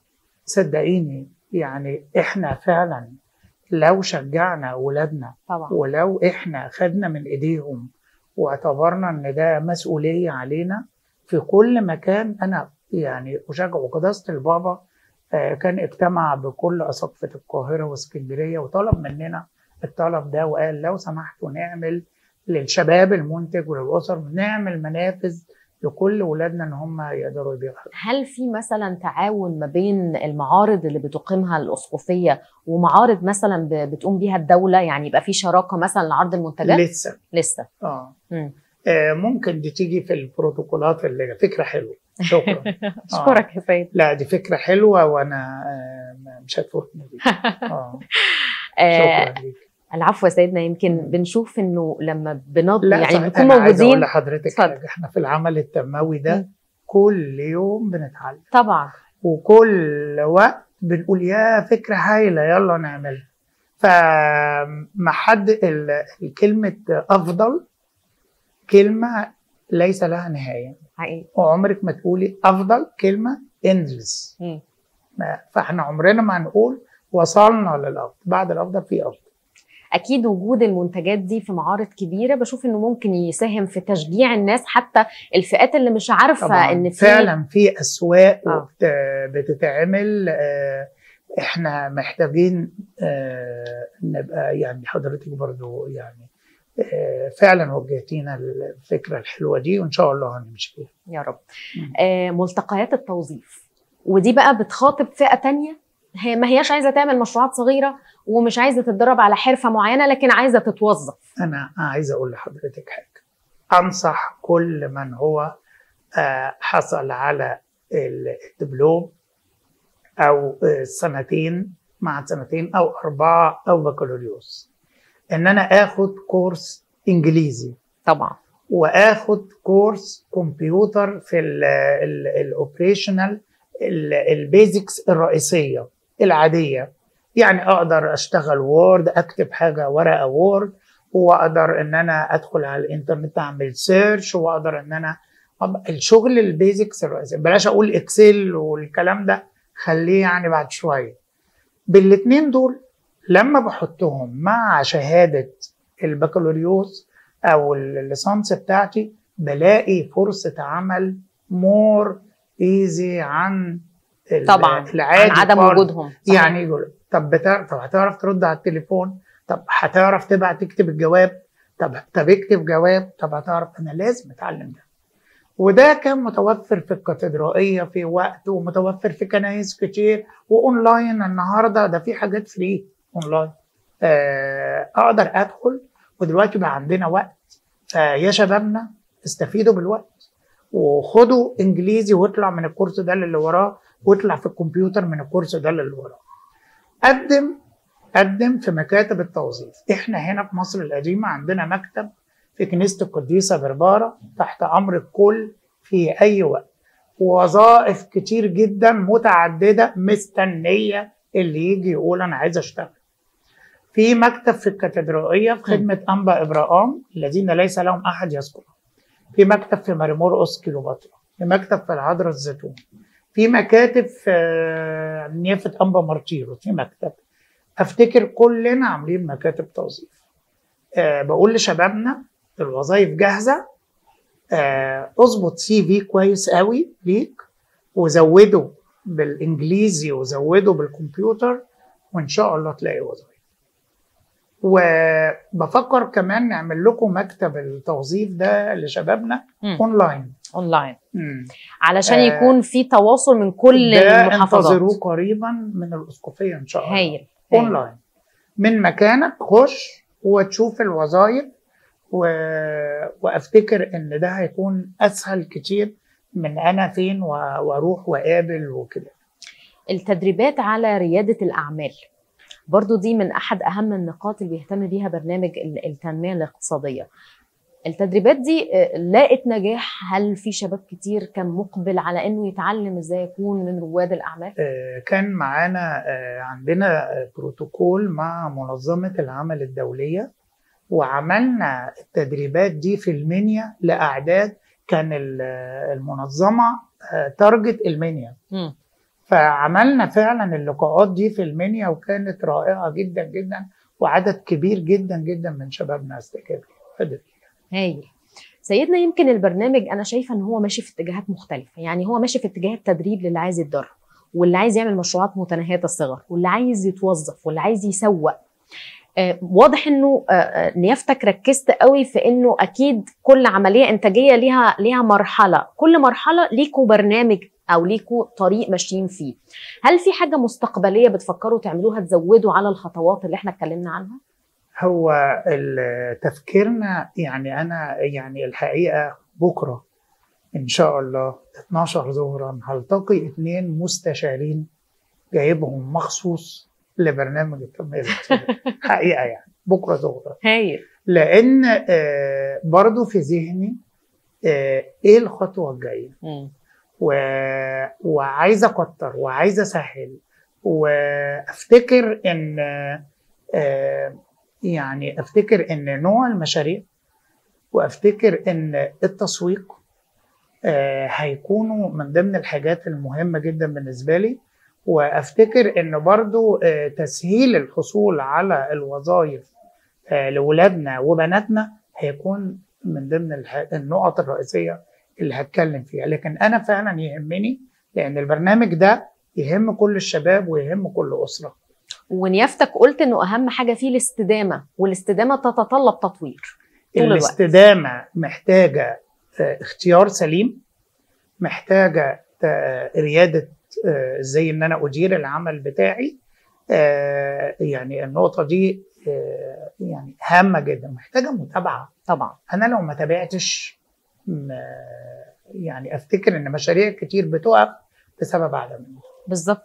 صدقيني يعني احنا فعلا لو شجعنا اولادنا طبعا ولو احنا خدنا من ايديهم واعتبرنا ان ده مسؤوليه علينا في كل مكان انا يعني اشجع وقداسه البابا آه، كان اجتمع بكل اساقفه القاهره واسكندريه وطلب مننا الطلب ده وقال لو سمحتوا نعمل للشباب المنتج وللاسر نعمل منافذ لكل ولادنا ان هم يقدروا يبيعوا هل في مثلا تعاون ما بين المعارض اللي بتقيمها الاسقفيه ومعارض مثلا ب- بتقوم بيها الدوله يعني يبقى في شراكه مثلا لعرض المنتجات لسه لسه اه مم. آه، ممكن دي تيجي في البروتوكولات اللي فكره حلوه شكرا اشكرك يا سيد لا دي فكره حلوه وانا آه، مش هتفوتني دي اه آه شكرا ليك العفو يا سيدنا يمكن بنشوف انه لما بنض لا يعني صحيح، بنكون أنا عايز اقول موجودين لحضرتك اتفضل. حاجه احنا في العمل التنموي مم. ده كل يوم بنتعلم طبعا وكل وقت بنقول يا فكره هايله يلا نعملها فما حد ال- الكلمه افضل كلمه ليس لها نهايه حقيقي وعمرك ما تقولي افضل كلمه اندلس مم. فاحنا عمرنا ما هنقول وصلنا للافضل بعد الافضل في افضل اكيد وجود المنتجات دي في معارض كبيره بشوف انه ممكن يساهم في تشجيع الناس حتى الفئات اللي مش عارفه طبعا ان في فعلا في اسواق آه. وبت- بتتعمل آه، احنا محتاجين آه، نبقى يعني حضرتك برضو يعني آه، فعلا وجهتينا الفكره الحلوه دي وان شاء الله هنمشي فيها يا رب مم. آه ملتقيات التوظيف ودي بقى بتخاطب فئه تانية هي ما هياش عايزه تعمل مشروعات صغيره ومش عايزه تتدرب على حرفه معينه لكن عايزه تتوظف انا عايز اقول لحضرتك حاجه انصح كل من هو آه، حصل على الدبلوم او آه، سنتين مع سنتين او اربعه او بكالوريوس ان انا اخد كورس انجليزي طبعا واخد كورس كمبيوتر في الاوبريشنال البيزكس الرئيسيه العاديه يعني اقدر اشتغل وورد اكتب حاجه ورقه وورد واقدر ان انا ادخل على الانترنت اعمل سيرش واقدر ان انا طب الشغل البيزكس الرئيسي بلاش اقول اكسل والكلام ده خليه يعني بعد شويه بالاتنين دول لما بحطهم مع شهاده البكالوريوس او الليسانس بتاعتي بلاقي فرصه عمل مور ايزي عن ال- طبعا عن العادي عدم خالص. وجودهم صحيح. يعني يقول طب بتعرف طب هتعرف ترد على التليفون طب هتعرف تبعت تكتب الجواب طب طب اكتب جواب طب هتعرف انا لازم اتعلم ده وده كان متوفر في الكاتدرائيه في وقت ومتوفر في كنايس كتير واونلاين النهارده ده في حاجات فري اونلاين آه اقدر ادخل ودلوقتي بقى عندنا وقت فيا شبابنا استفيدوا بالوقت وخدوا انجليزي واطلع من الكورس ده للي وراه واطلع في الكمبيوتر من الكورس ده للي وراه قدم قدم في مكاتب التوظيف احنا هنا في مصر القديمه عندنا مكتب في كنيسه القديسه برباره تحت امر الكل في اي وقت وظائف كتير جدا متعدده مستنيه اللي يجي يقول انا عايز اشتغل في مكتب في الكاتدرائيه في خدمه انبا ابراهام الذين ليس لهم احد يذكر في مكتب في مريمورقس كيلوباترا في مكتب في العذراء الزيتون في مكاتب في آه، نيافه انبا مارتيرو في مكتب افتكر كلنا عاملين مكاتب توظيف أه بقول لشبابنا الوظائف جاهزه أه اظبط سي في كويس قوي ليك وزوده بالانجليزي وزوده بالكمبيوتر وان شاء الله تلاقي وظائف وبفكر كمان نعمل لكم مكتب التوظيف ده لشبابنا مم. اونلاين اونلاين مم. علشان آه، يكون في تواصل من كل ده المحافظات انتظروه قريبا من الاسقفيه ان شاء الله هايل هايل. اونلاين من مكانك خش وتشوف الوظائف و... وافتكر ان ده هيكون اسهل كتير من انا فين و... واروح واقابل وكده التدريبات على ريادة الأعمال برضو دي من أحد أهم النقاط اللي بيهتم بيها برنامج ال- التنمية الاقتصادية التدريبات دي آه، لاقت نجاح هل في شباب كتير كان مقبل على انه يتعلم ازاي يكون من رواد الاعمال آه، كان معانا آه، عندنا آه، بروتوكول مع منظمة العمل الدولية وعملنا التدريبات دي في المنيا لأعداد كان ال- آه، المنظمة آه، تارجت المنيا مم. فعملنا فعلا اللقاءات دي في المنيا وكانت رائعة جدا جدا وعدد كبير جدا جدا من شبابنا استجاب ليها. هايل سيدنا يمكن البرنامج انا شايفه ان هو ماشي في اتجاهات مختلفه يعني هو ماشي في اتجاه التدريب للي عايز يتدرب واللي عايز يعمل مشروعات متناهيه الصغر واللي عايز يتوظف واللي عايز يسوق آه، واضح انه آه، آه، نيافتك ركزت قوي في انه اكيد كل عمليه انتاجيه ليها ليها مرحله كل مرحله ليكوا برنامج او ليكوا طريق ماشيين فيه هل في حاجه مستقبليه بتفكروا تعملوها تزودوا على الخطوات اللي احنا اتكلمنا عنها هو ال- تفكيرنا يعني انا يعني الحقيقه بكره ان شاء الله 12 ظهرا هلتقي اثنين مستشارين جايبهم مخصوص لبرنامج التنميه الاقتصاديه حقيقه يعني بكره ظهرا هايل لان آه، برضو في ذهني آه، ايه الخطوه الجايه و... وعايز اكتر وعايز اسهل وافتكر ان آه، يعني افتكر ان نوع المشاريع وافتكر ان التسويق آه، هيكونوا من ضمن الحاجات المهمه جدا بالنسبه لي وافتكر ان برضو آه، تسهيل الحصول على الوظائف آه، لاولادنا وبناتنا هيكون من ضمن الح- النقط الرئيسيه اللي هتكلم فيها لكن انا فعلا يهمني لان البرنامج ده يهم كل الشباب ويهم كل اسره ونيافتك قلت انه اهم حاجه فيه الاستدامه والاستدامه تتطلب تطوير طول الوقت. الاستدامه محتاجه آه، اختيار سليم محتاجه آه، رياده آه، ازاي ان انا ادير العمل بتاعي آه، يعني النقطه دي آه، يعني هامه جدا محتاجه متابعه طبعا انا لو ما تابعتش م- يعني افتكر ان مشاريع كتير بتقف بسبب عدم المتابعة. بالظبط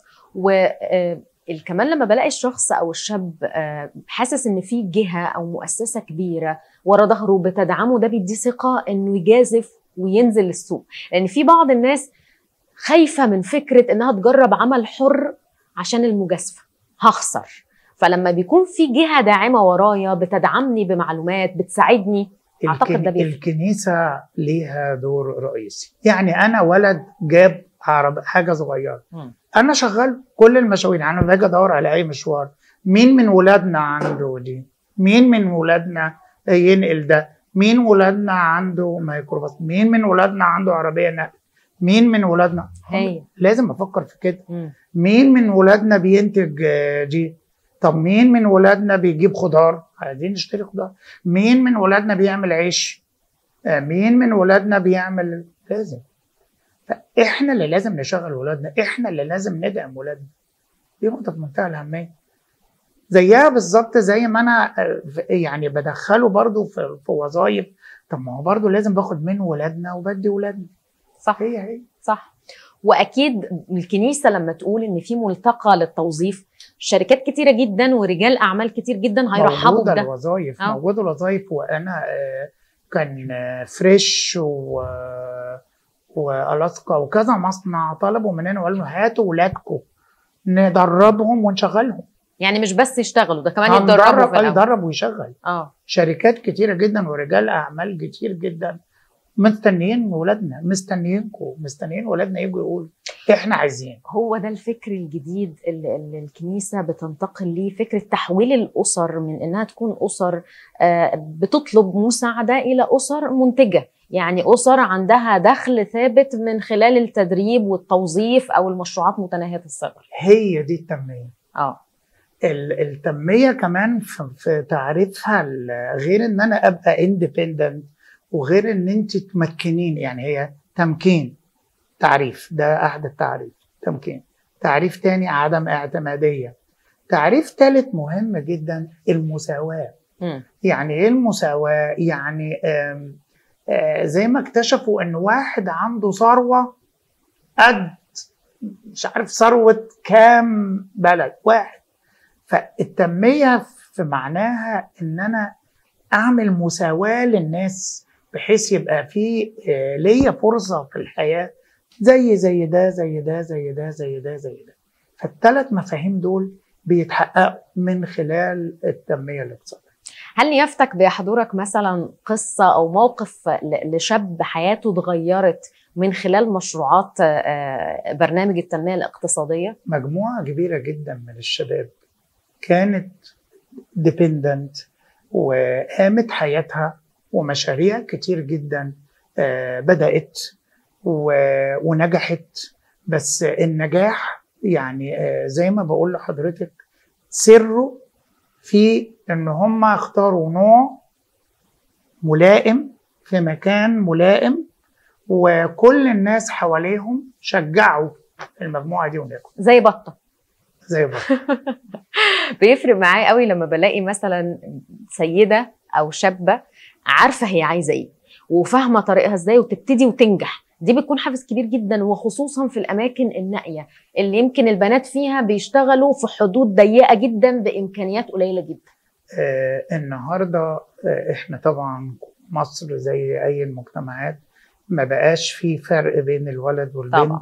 وكمان لما بلاقي الشخص او الشاب آه، حاسس ان في جهه او مؤسسه كبيره ورا ظهره بتدعمه ده بيديه ثقه انه يجازف وينزل للسوق لان في بعض الناس خايفه من فكره انها تجرب عمل حر عشان المجازفه هخسر فلما بيكون في جهه داعمه ورايا بتدعمني بمعلومات بتساعدني أعتقد الكن- ده بيفرق. الكنيسة ليها دور رئيسي يعني أنا ولد جاب عرب حاجة صغيرة مم. أنا شغال كل المشاوير يعني أنا باجي أدور على أي مشوار مين من ولادنا عنده دي مين من ولادنا ينقل ده مين ولادنا عنده ميكروباص مين من ولادنا عنده عربية نقل مين من ولادنا هايل. لازم أفكر في كده مم. مين من ولادنا بينتج آه، دي طب مين من ولادنا بيجيب خضار عايزين نشتري خضار مين من ولادنا بيعمل عيش آه، مين من ولادنا بيعمل لازم فاحنا اللي لازم نشغل ولادنا احنا اللي لازم ندعم ولادنا دي نقطه في منتهى الاهميه زيها بالظبط زي ما انا آه، ف- يعني بدخله برضو في, في وظائف طب ما هو برضو لازم باخد من ولادنا وبدي ولادنا صح هي هي صح واكيد الكنيسه لما تقول ان في ملتقى للتوظيف شركات كتيره جدا ورجال اعمال كتير جدا هيرحبوا موجوده بده الوظائف آه. موجوده الوظائف وانا آه، كان آه، فريش و والاسكا وكذا مصنع طلبوا مننا وقالوا هاتوا ولادكم ندربهم ونشغلهم يعني مش بس يشتغلوا ده كمان يتدربوا هندرب في آه، الأول. يدرب ويشغل اه شركات كتيره جدا ورجال اعمال كتير جدا مستنيين ولادنا مستنيينكم مستنيين ولادنا يجوا يقولوا احنا عايزين هو ده الفكر الجديد اللي, اللي الكنيسة بتنتقل ليه فكرة تحويل الأسر من إنها تكون أسر آه، بتطلب مساعدة إلى أسر منتجة يعني أسر عندها دخل ثابت من خلال التدريب والتوظيف أو المشروعات متناهية الصغر هي دي التنميه اه ال- التنميه كمان في, في تعريفها ال- غير ان انا ابقى اندبندنت وغير ان انت تمكنين يعني هي تمكين تعريف ده احد التعريف تمكين تعريف تاني عدم اعتماديه تعريف ثالث مهم جدا المساواه مم. يعني ايه المساواه يعني آم، آه، زي ما اكتشفوا ان واحد عنده ثروه قد مش عارف ثروه كام بلد واحد فالتنميه في معناها ان انا اعمل مساواه للناس بحيث يبقى في آه، ليا فرصه في الحياه زي زي ده زي ده زي ده زي ده زي ده فالثلاث مفاهيم دول بيتحققوا من خلال التنميه الاقتصاديه هل يفتك بحضورك مثلا قصة أو موقف ل- لشاب حياته اتغيرت من خلال مشروعات آه، برنامج التنمية الاقتصادية؟ مجموعة كبيرة جدا من الشباب كانت ديبندنت وقامت حياتها ومشاريع كتير جدا آه، بدأت و- ونجحت بس النجاح يعني آه، زي ما بقول لحضرتك سره في ان هم اختاروا نوع ملائم في مكان ملائم وكل الناس حواليهم شجعوا المجموعه دي ونجحوا زي بطة زي بعض بيفرق معايا قوي لما بلاقي مثلا سيده او شابه عارفه هي عايزه ايه وفاهمه طريقها ازاي وتبتدي وتنجح دي بتكون حافز كبير جدا وخصوصا في الاماكن النائيه اللي يمكن البنات فيها بيشتغلوا في حدود ضيقه جدا بامكانيات قليله جدا آه النهارده آه احنا طبعا مصر زي اي المجتمعات ما بقاش في فرق بين الولد والبنت طبعا.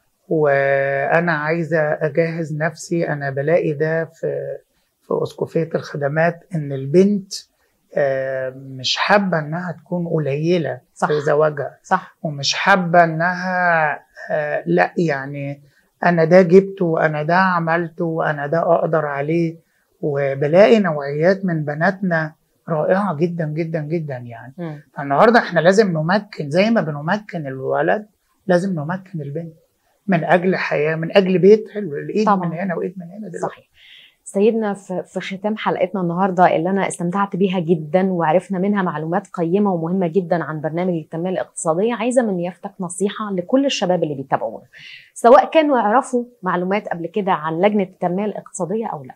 وانا عايزه اجهز نفسي انا بلاقي ده في في اسقفيه الخدمات ان البنت آه مش حابه انها تكون قليله صح. في زواجها صح ومش حابه انها آه لا يعني انا ده جبته انا ده عملته انا ده اقدر عليه وبلاقي نوعيات من بناتنا رائعه جدا جدا جدا يعني مم. فالنهارده احنا لازم نمكن زي ما بنمكن الولد لازم نمكن البنت من اجل حياه من اجل بيت حلو الايد طبعا. من هنا وايد من هنا دلوقتي صحيح سيدنا في في ختام حلقتنا النهارده اللي انا استمتعت بيها جدا وعرفنا منها معلومات قيمه ومهمه جدا عن برنامج التنميه الاقتصاديه عايزه من يافتك نصيحه لكل الشباب اللي بيتابعونا سواء كانوا يعرفوا معلومات قبل كده عن لجنه التنميه الاقتصاديه او لا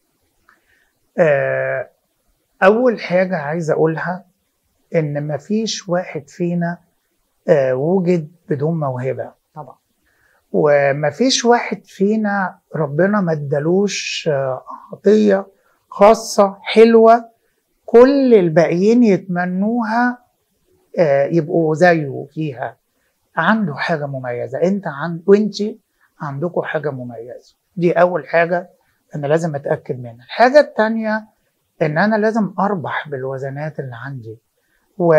آه، أول حاجة عايز أقولها إن مفيش واحد فينا آه، وجد بدون موهبة طبعا ومفيش واحد فينا ربنا ما ادالوش آه، عطية خاصة حلوة كل الباقيين يتمنوها آه، يبقوا زيه فيها عنده حاجة مميزة انت عند وانت عندكم حاجة مميزة دي أول حاجة أنا لازم أتأكد منها الحاجة التانية إن أنا لازم أربح بالوزنات اللي عندي و...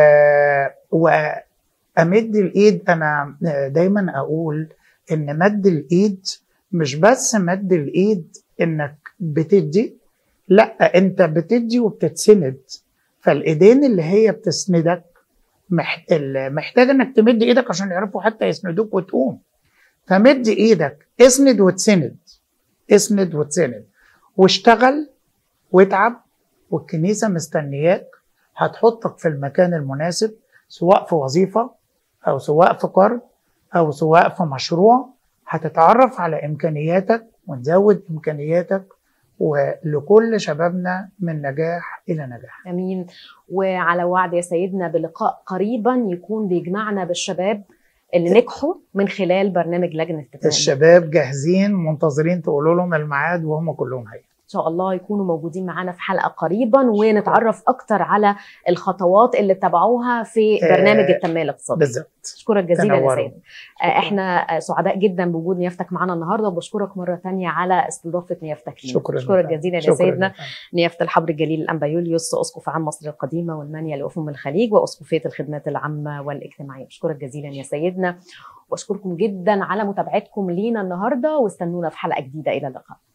وامد الايد انا دايما اقول ان مد الايد مش بس مد الايد انك بتدي لا انت بتدي وبتتسند فالايدين اللي هي بتسندك مح... ال- محتاج انك تمد ايدك عشان يعرفوا حتى يسندوك وتقوم فمد ايدك اسند وتسند اسند وتسند واشتغل واتعب والكنيسة مستنياك هتحطك في المكان المناسب سواء في وظيفة أو سواء في قرض أو سواء في مشروع هتتعرف على إمكانياتك ونزود إمكانياتك ولكل شبابنا من نجاح إلى نجاح امين وعلى وعد يا سيدنا بلقاء قريبا يكون بيجمعنا بالشباب اللي نجحوا من خلال برنامج لجنه التتابع الشباب جاهزين منتظرين تقولوا لهم الميعاد وهم كلهم هي ان شاء الله يكونوا موجودين معانا في حلقه قريبا ونتعرف اكتر على الخطوات اللي اتبعوها في آه، برنامج التنميه الاقتصاديه بالظبط اشكرك جزيلا يا تنوروا. سيدنا آه، احنا آه، سعداء جدا بوجود نيافتك معانا النهارده وبشكرك مره تانية على استضافه نيافتك لينا شكرا اشكرك جداً. جزيلا يا شكراً سيدنا جداً. نيافه الحبر الجليل الانبا يوليوس اسقف عام مصر القديمه والمانيا لافم الخليج واسقفيه الخدمات العامه والاجتماعيه اشكرك جزيلا يا سيدنا واشكركم جدا على متابعتكم لينا النهارده واستنونا في حلقه جديده الى اللقاء